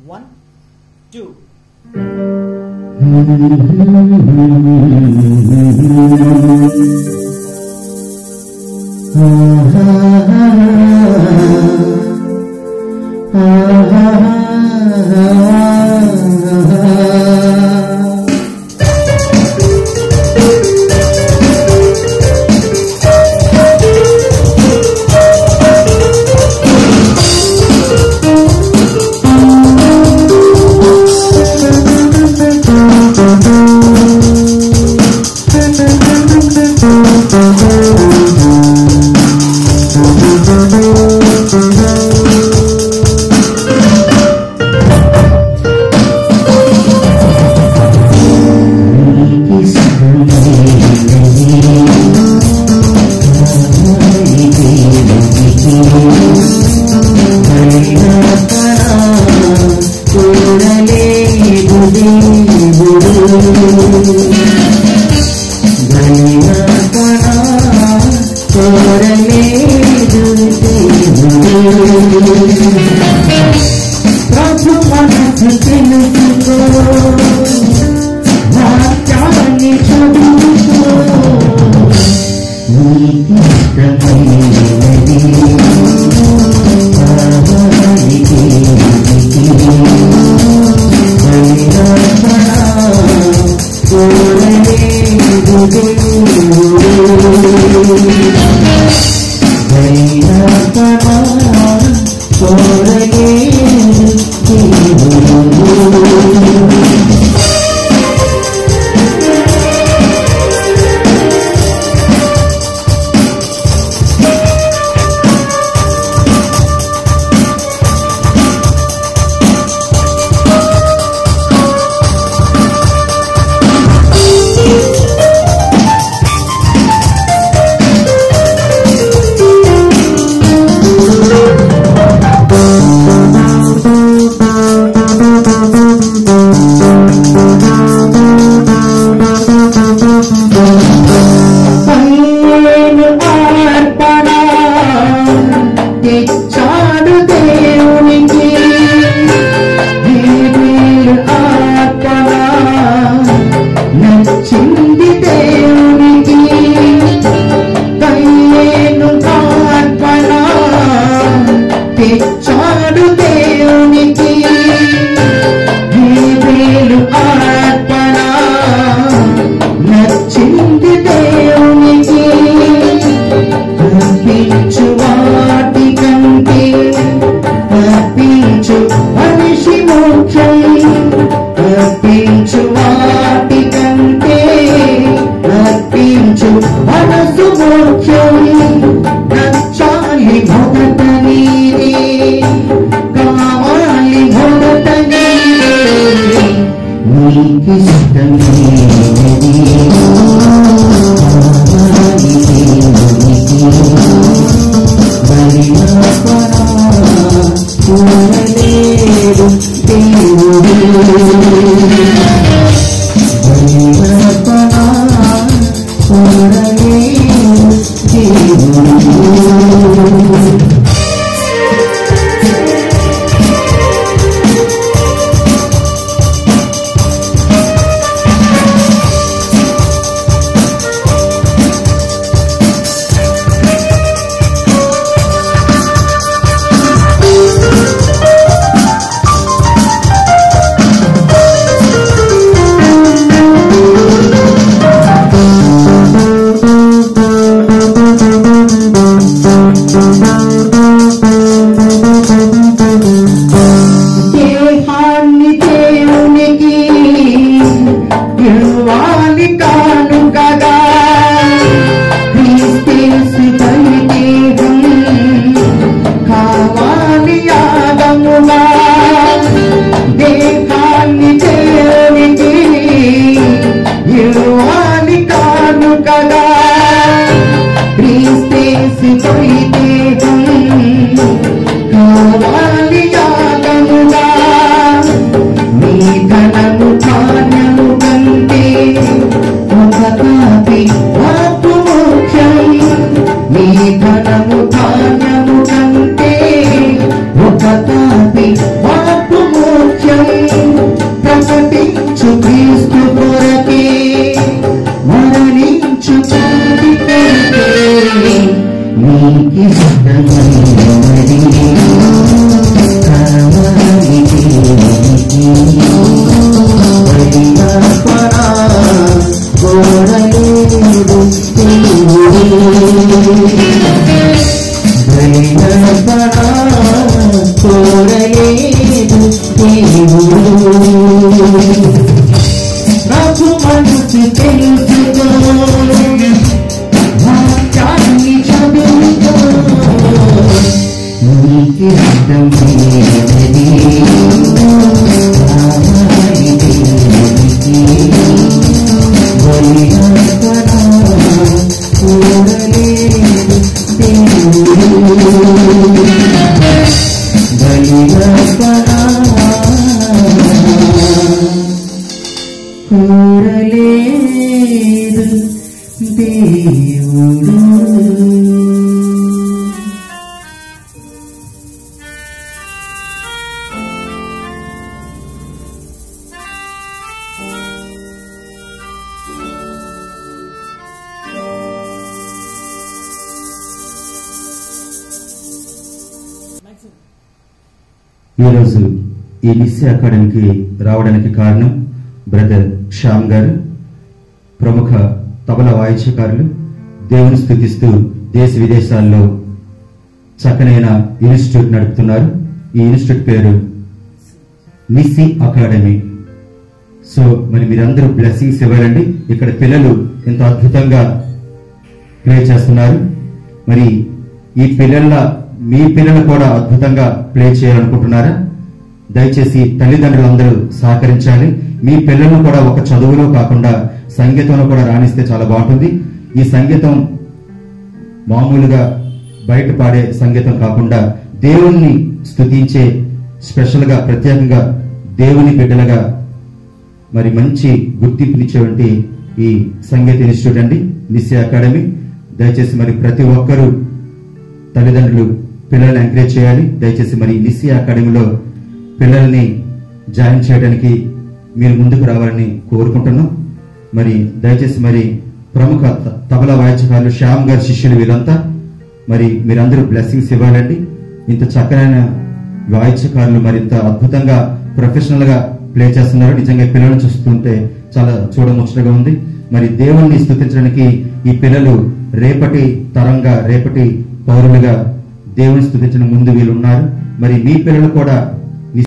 one two ప్రభు మనసు తెలుసుకో వాక్యాన్ని చదువుకో నీకిష్టమైనది ఆహారికి పైన అర్పణ తెచ్చాడు దేవునికి దేవుడు అర్పణ నచ్చింది దేవునికి పైన అర్పణ తెచ్చాడు దేవునికి దేవుడు అర్పణ నచ్చింది దేవునికి అర్పించు వాటి కంటే అర్పించు మనిషి మోక్షం అర్పించు వాటి కంటే అర్పించు మనసు మోక్షం నచ్చాలి మొదట నీరే కావాలి మొదట నీరే దేవుడు నాకు మనసు తెలుసుకో వాక్యాన్ని చదువుకో నీకి ఇష్టం లేనిది నామాయి దేవునికి బలియార్పణ కూడలేదు దేవుడు కూరలేదు దేవుడు ఈరోజు ఈ నిస్సి అకాడమీకి రావడానికి కారణం బ్రదర్ శ్యామ్ గారు ప్రముఖ తబల వాయిద్యకారులు దేవుని స్థుతిస్తూ దేశ విదేశాల్లో చక్కనైన ఇన్స్టిట్యూట్ నడుపుతున్నారు ఈ ఇన్స్టిట్యూట్ పేరు నిస్సి అకాడమీ సో మరి మీరందరూ బ్లెస్సింగ్స్ ఇవ్వాలండి ఇక్కడ పిల్లలు ఎంతో అద్భుతంగా ప్లే చేస్తున్నారు మరి ఈ పిల్లల మీ పిల్లలు కూడా అద్భుతంగా ప్లే చేయాలనుకుంటున్నారా దయచేసి తల్లిదండ్రులందరూ సహకరించాలి మీ పిల్లలను కూడా ఒక చదువులో కాకుండా సంగీతంలో కూడా రాణిస్తే చాలా బాగుంటుంది ఈ సంగీతం మామూలుగా బయట పాడే సంగీతం కాకుండా దేవుణ్ణి స్తుతించే స్పెషల్ గా ప్రత్యేకంగా దేవుని బిడ్డలుగా మరి మంచి గుర్తింపునిచ్చేటువంటి ఈ సంగీత ఇన్స్టిట్యూట్ అండి నిస్సి అకాడమీ దయచేసి మరి ప్రతి ఒక్కరూ తల్లిదండ్రులు పిల్లల్ని ఎంకరేజ్ చేయాలి దయచేసి మరి నిస్సి అకాడమీలో పిల్లల్ని జాయిన్ చేయడానికి మీరు ముందుకు రావాలని కోరుకుంటున్నాం మరి దయచేసి మరి ప్రముఖ త- తబలా వాయిద్యకారులు శ్యామ్ గారి శిష్యులు వీళ్ళంతా మరి మీరందరూ బ్లెస్సింగ్స్ ఇవ్వాలండి ఇంత చక్కనైన వాయిద్యకారులు మరింత అద్భుతంగా ప్రొఫెషనల్ గా ప్లే చేస్తున్నారు నిజంగా ఈ పిల్లలను చూస్తుంటే చాలా చూడముచ్చటగా ఉంది మరి దేవుణ్ణి స్తుతించడానికి ఈ పిల్లలు రేపటి తరంగా రేపటి పౌరులుగా దేవుని స్తుతించిన ముందు వీళ్ళు ఉన్నారు మరి మీ పిల్లలు కూడా